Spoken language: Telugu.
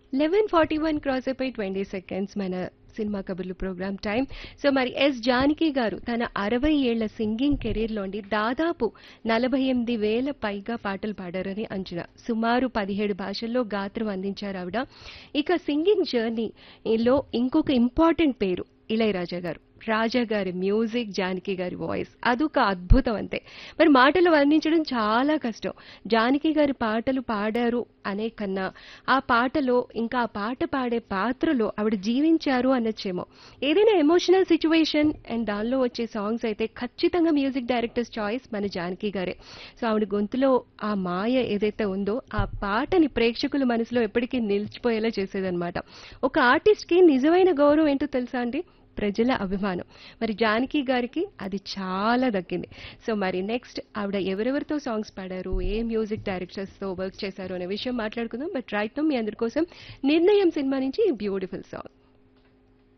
లెవెన్ ఫార్టీ వన్ క్రాస్ అయిపోయి ట్వంటీ సెకండ్స్ మన సినిమా కబుర్లు ప్రోగ్రామ్ టైం సో మరి ఎస్ జానకి గారు తన అరవై ఏళ్ల సింగింగ్ కెరీర్లోని దాదాపు నలభై ఎనిమిది వేల పైగా పాటలు పాడారని అంచనా సుమారు పదిహేడు భాషల్లో గాత్రం అందించారు ఆవిడ ఇక సింగింగ్ జర్నీలో ఇంకొక ఇంపార్టెంట్ పేరు ఇళయరాజా గారు రాజా గారి మ్యూజిక్ జానకి గారి వాయిస్ అదొక అద్భుతం అంతే మరి మాటలు వర్ణించడం చాలా కష్టం జానకి గారి పాటలు పాడారు అనే కన్నా ఆ పాటలో ఇంకా ఆ పాట పాడే పాత్రలో ఆవిడ జీవించారు అనొచ్చేమో ఏదైనా ఎమోషనల్ సిచ్యువేషన్ అండ్ దానిలో వచ్చే సాంగ్స్ అయితే ఖచ్చితంగా మ్యూజిక్ డైరెక్టర్స్ చాయిస్ మన జానకి గారే సో ఆవిడ గొంతులో ఆ మాయ ఏదైతే ఉందో ఆ పాటని ప్రేక్షకుల మనసులో ఎప్పటికీ నిలిచిపోయేలా చేసేదన్నమాట ఒక ఆర్టిస్ట్కి నిజమైన గౌరవం ఏంటో తెలుసా అండి ప్రజల అభిమానం మరి జానకి గారికి అది చాలా దక్కింది సో మరి నెక్స్ట్ ఆవిడ ఎవరెవరితో సాంగ్స్ పాడారు ఏ మ్యూజిక్ డైరెక్టర్స్తో వర్క్ చేశారు అనే విషయం మాట్లాడుకుందాం బట్ రైట్ మీ అందరి కోసం నిర్ణయం సినిమా నుంచి బ్యూటిఫుల్ సాంగ్